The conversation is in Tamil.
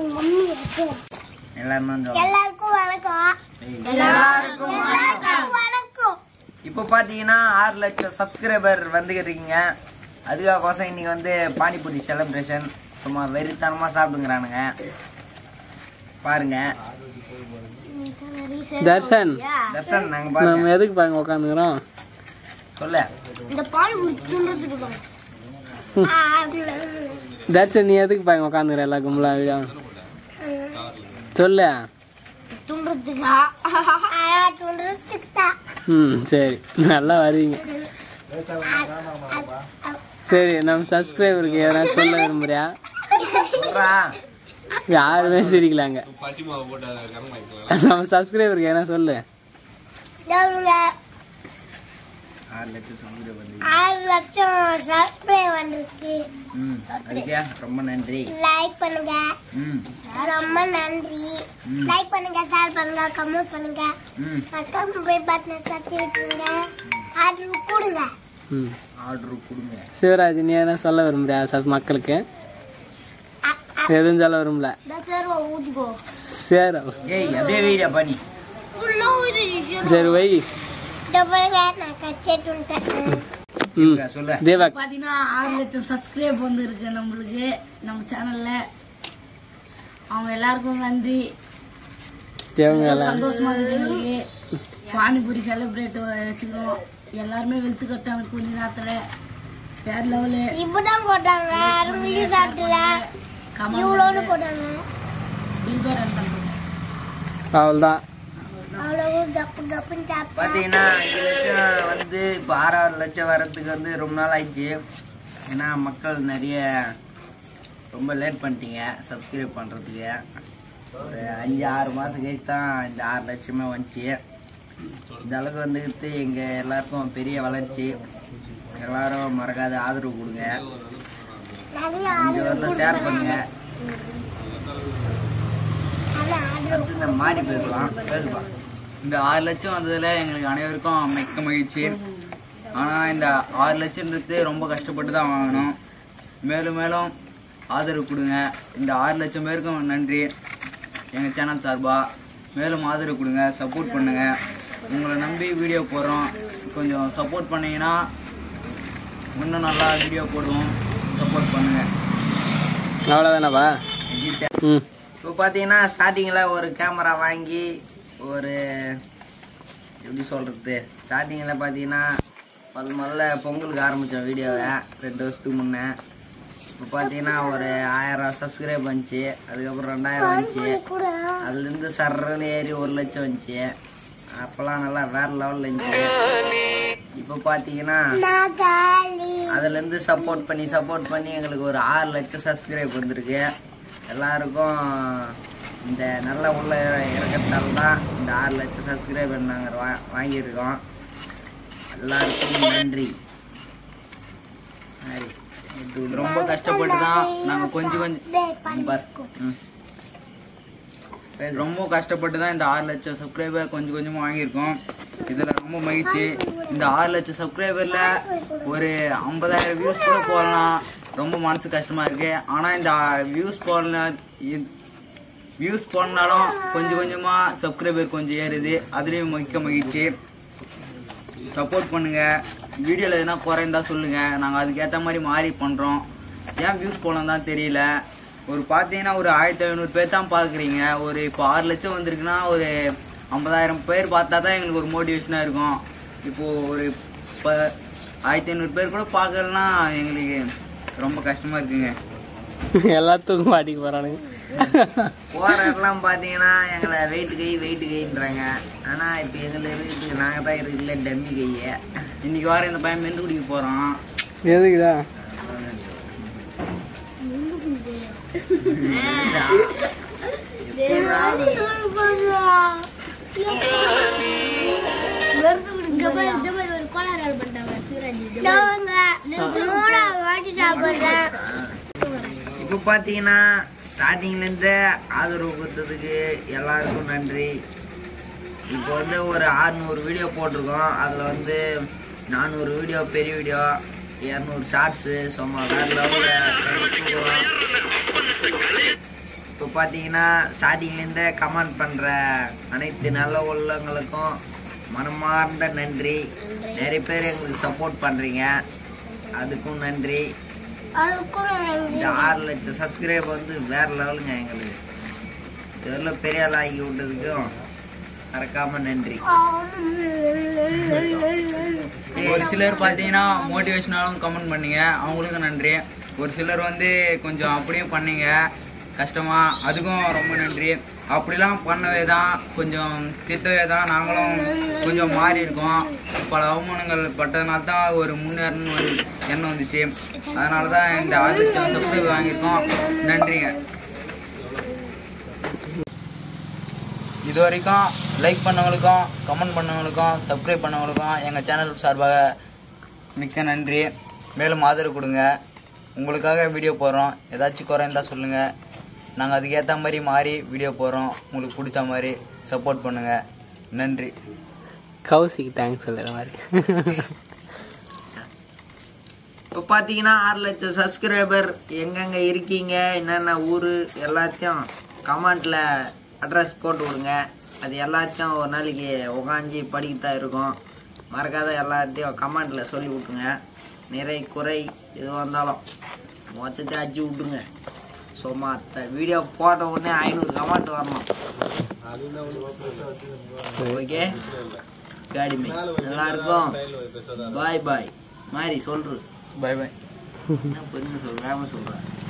எல்லாரும் தான் சொல்லுங்க. எல்லாருக்கும் வணக்கம் எல்லாருக்கும் எல்லாருக்கும் வணக்கம் இப்போ பார்த்தீங்கன்னா ஆறு லட்சம் சப்ஸ்கிரைபர் வந்துக்கிறீங்க அதுக்காகோசம் இன்னைக்கு வந்து பானிபூரி செலிப்ரேஷன் சும்மா வெறித்தனமாக சாப்பிடுங்கிறானுங்க பாருங்க தர்ஷன் தர்ஷன் நாங்கள் நம்ம பாருங்க எதுக்கு பாருங்க உட்காந்துக்கிறோம் சொல்ல இந்த பால் துண்டுறதுக்கு தான் தர்ஷன் நீ எதுக்கு பாருங்க உட்காந்துக்கிற எல்லா கும்பலா சொல்லு துண்டுறதுக்கா துண்டுறதுக்கு தான் ம் சரி நல்லா வருவீங்க சரி நம்ம சப்ஸ்கிரைபருக்கு எதனா சொல்ல விரும்புறியா சொல்றா யாருமே சிரிக்கலாங்க நம்ம சப்ஸ்கிரைபருக்கு எதனா சொல்லு ஆறு லட்சம் சப்ஸ்கிரைபர் வந்து ஆறு லட்சம் சப்ஸ்கிரைப் வந்திருக்கு ம் அதுக்கே ரொம்ப நன்றி லைக் பண்ணுங்க ம் ரொம்ப நன்றி லைக் பண்ணுங்க ஷேர் பண்ணுங்க கமெண்ட் பண்ணுங்க ம் பக்கம் போய் பட்டனை தட்டி விட்டுருங்க ஆர்டர் கொடுங்க ம் ஆர்டர் கொடுங்க சிவராஜ் நீ எதனா சொல்ல விரும்புறியா சப் மக்களுக்கு எதுவும் சொல்ல விரும்பல இந்த சேர்வா ஊதிக்கோ சரி ஏய் அப்படியே வீடியோ பண்ணி ஃபுல்லா ஊதி சரி வை இந்த பாருங்க நான் கச்சேட்டு வந்துட்டேன் ம் சொல்ல தேவாக் பார்த்தீங்கன்னா ஆறு லட்சம் சப்ஸ்கிரைப் வந்துருக்கு நம்மளுக்கு நம்ம சேனலில் அவங்க எல்லாருக்கும் நன்றி தேவங்க ரொம்ப எல்லாம் சந்தோஷமா இருக்கு எங்களுக்கு பானிபூரி செலிப்ரேட் வச்சுக்கிறோம் எல்லாருமே வெளுத்து கட்டாங்க கொஞ்ச நேரத்தில் வேற லெவலு இப்பதான் போட்டாங்க அருமையும் சாப்பிட்டுல இவ்வளோன்னு போட்டாங்க பில்பேர் பண்ணுறோம் அவ்வளோதான் அவ்வளவு கப்பு கப்புன்னு சாப்பிட்டேன் பார்த்தீங்கன்னா அஞ்சு லட்சம் வந்து இப்போ ஆறாறு லட்சம் வர்றதுக்கு வந்து ரொம்ப நாள் ஆயிடுச்சு ஏன்னா மக்கள் நிறைய ரொம்ப லேட் பண்ணிட்டீங்க சப்ஸ்கிரைப் பண்ணுறதுக்கு ஒரு அஞ்சு ஆறு மாதம் கழிச்சு தான் இந்த ஆறு லட்சமே வந்துச்சு இந்த அளவுக்கு வந்துக்கிட்டு எங்கள் எல்லாருக்கும் பெரிய வளர்ச்சி எல்லாரும் மறக்காத ஆதரவு கொடுங்க நிறைய இந்த வரல ஷேர் பண்ணுங்க அடுத்து இந்த மாதிரி பேசலாம் பேசலாம் இந்த ஆறு லட்சம் வந்ததுல எங்களுக்கு அனைவருக்கும் மிக்க மகிழ்ச்சி ஆனால் இந்த ஆறு லட்சம்ன்றது ரொம்ப கஷ்டப்பட்டு தான் வாங்கணும் மேலும் மேலும் ஆதரவு கொடுங்க இந்த ஆறு லட்சம் பேருக்கும் நன்றி எங்கள் சேனல் சார்பாக மேலும் ஆதரவு கொடுங்க சப்போர்ட் பண்ணுங்கள் உங்களை நம்பி வீடியோ போடுறோம் கொஞ்சம் சப்போர்ட் பண்ணீங்கன்னா இன்னும் நல்லா வீடியோ போடுவோம் சப்போர்ட் பண்ணுங்கள் அவ்வளோதானப்பா ம் இப்போ பார்த்தீங்கன்னா ஸ்டார்டிங்கில் ஒரு கேமரா வாங்கி ஒரு எப்படி சொல்கிறது ஸ்டார்டிங்கில் பார்த்தீங்கன்னா முதல் முதல்ல பொங்கலுக்கு ஆரம்பித்தோம் வீடியோவை ரெண்டு வருஷத்துக்கு முன்னே இப்போ பார்த்தீங்கன்னா ஒரு ஆயிரம் சப்ஸ்கிரைப் வந்துச்சு அதுக்கப்புறம் ரெண்டாயிரம் வந்துச்சு கூட அதுலேருந்து சர்றன்னு ஏறி ஒரு லட்சம் வந்துச்சு அப்போல்லாம் நல்லா வேற லெவலில் இருந்துச்சு இப்போ பார்த்தீங்கன்னா நாகாலி அதுலேருந்து சப்போர்ட் பண்ணி சப்போர்ட் பண்ணி எங்களுக்கு ஒரு ஆறு லட்சம் சப்ஸ்கிரைப் வந்திருக்கு எல்லாருக்கும் இந்த நல்ல உள்ள இறக்கத்தால் தான் இந்த ஆறு லட்சம் சப்ஸ்கிரைபர் நாங்கள் வா வாங்கியிருக்கோம் எல்லாருக்கும் நன்றி சரி. ரொம்ப கஷ்டப்பட்டு தான் நாங்கள் கொஞ்சம் கொஞ்சம் பார். ம். ரொம்ப கஷ்டப்பட்டு தான் இந்த ஆறு லட்சம் சப்ஸ்கிரைபர் கொஞ்சம் கொஞ்சமாக வாங்கியிருக்கோம் இதில் ரொம்ப மகிழ்ச்சி இந்த ஆறு லட்சம் சப்ஸ்கிரைபரில் ஒரு ஐம்பதாயிரம் வியூஸ் கூட போடலாம் ரொம்ப மனசு கஷ்டமாக இருக்கு ஆனால் இந்த வியூஸ் போடல வியூஸ் போடனாலும் கொஞ்சம் கொஞ்சமாக சப்ஸ்கிரைபர் கொஞ்சம் ஏறுது அதுலேயும் மிக்க மகிழ்ச்சி சப்போர்ட் பண்ணுங்கள் வீடியோவில் எதுனா குறைந்தா சொல்லுங்கள் நாங்கள் அதுக்கேற்ற மாதிரி மாறி பண்ணுறோம் ஏன் வியூஸ் போடலாம் தான் தெரியல ஒரு பார்த்தீங்கன்னா ஒரு ஆயிரத்தி ஐநூறு பேர் தான் பார்க்குறீங்க ஒரு இப்போ ஆறு லட்சம் வந்திருக்குன்னா ஒரு ஐம்பதாயிரம் பேர் பார்த்தா தான் எங்களுக்கு ஒரு மோட்டிவேஷனாக இருக்கும் இப்போது ஒரு இப்போ ஆயிரத்தி ஐநூறு பேர் கூட பார்க்கலன்னா எங்களுக்கு ரொம்ப கஷ்டமாக இருக்குங்க எல்லாத்துக்கும் மாட்டிக்க போகிறானுங்க போற இடம்லாம் பார்த்தீங்கன்னா எங்களை வெயிட் கை வெயிட் கைன்றாங்க ஆனால் இப்போ எங்களை இருக்குது நாங்கள் தான் இருக்குல்ல டம்மி கையை இன்னைக்கு வாரம் இந்த பையன் மெந்து குடிக்க போகிறான் எதுக்குதா இப்போ பார்த்தீங்கன்னா ஸ்டார்டிங்லேருந்து ஆதரவு கொடுத்ததுக்கு எல்லாருக்கும் நன்றி இப்போ வந்து ஒரு ஆறுநூறு வீடியோ போட்டிருக்கோம் அதில் வந்து நானூறு வீடியோ பெரிய வீடியோ இரநூறு ஷார்ட்ஸு சும்மா வேறு லெவலில் இப்போ பார்த்தீங்கன்னா ஸ்டார்டிங்லேருந்தே கமெண்ட் பண்ணுற அனைத்து நல்ல உள்ளவங்களுக்கும் மனமார்ந்த நன்றி நிறைய பேர் எங்களுக்கு சப்போர்ட் பண்ணுறீங்க அதுக்கும் நன்றி அதுக்கும் இந்த ஆறு லட்சம் சப்ஸ்கிரைப் வந்து வேற லெவலுங்க எங்களுக்கு இதெல்லாம் பெரிய ஆள் ஆக்கி விட்டதுக்கும் மறக்காம நன்றி ஒரு சிலர் பார்த்தீங்கன்னா மோட்டிவேஷனாலும் கமெண்ட் பண்ணீங்க அவங்களுக்கும் நன்றி ஒரு சிலர் வந்து கொஞ்சம் அப்படியும் பண்ணீங்க கஷ்டமா அதுக்கும் ரொம்ப நன்றி அப்படிலாம் பண்ணவே தான் கொஞ்சம் திட்டவே தான் நாங்களும் கொஞ்சம் மாறி இருக்கோம் பல அவமானங்கள் பட்டதுனால தான் ஒரு முன்னேறணும்னு ஒரு எண்ணம் வந்துச்சு அதனால தான் இந்த ஆறு லட்சம் சப்ஸ்கிரைப் வாங்கியிருக்கோம் நன்றிங்க இது வரைக்கும் லைக் பண்ணவங்களுக்கும் கமெண்ட் பண்ணவங்களுக்கும் சப்ஸ்கிரைப் பண்ணவங்களுக்கும் எங்கள் சேனல் சார்பாக மிக்க நன்றி மேலும் ஆதரவு கொடுங்க உங்களுக்காக வீடியோ போடுறோம் ஏதாச்சும் குறை இருந்தால் சொல்லுங்கள் நாங்கள் அதுக்கேற்ற மாதிரி மாறி வீடியோ போடுறோம் உங்களுக்கு பிடிச்ச மாதிரி சப்போர்ட் பண்ணுங்கள் நன்றி கௌசிக்கு தேங்க்ஸ் சொல்லுற மாதிரி இப்போ பார்த்தீங்கன்னா ஆறு லட்சம் சப்ஸ்கிரைபர் எங்கெங்கே இருக்கீங்க என்னென்ன ஊர் எல்லாத்தையும் கமெண்ட்டில் அட்ரஸ் போட்டு விடுங்க அது எல்லாத்தையும் ஒரு நாளைக்கு உக்காஞ்சி படிக்கத்தான் இருக்கும் மறக்காத எல்லாத்தையும் கமெண்ட்டில் சொல்லி விட்டுருங்க நிறை குறை எது வந்தாலும் மொத்தத்தை அடிச்சு விட்டுருங்க சும்மா வீடியோ போட்ட உடனே ஐநூறு கமெண்ட் வரணும் ஓகே காடிமை எல்லாருக்கும் பாய் பாய் மாதிரி சொல்று பை பை என்ன பொறுமை சொல்ற வேகமா சொல்ற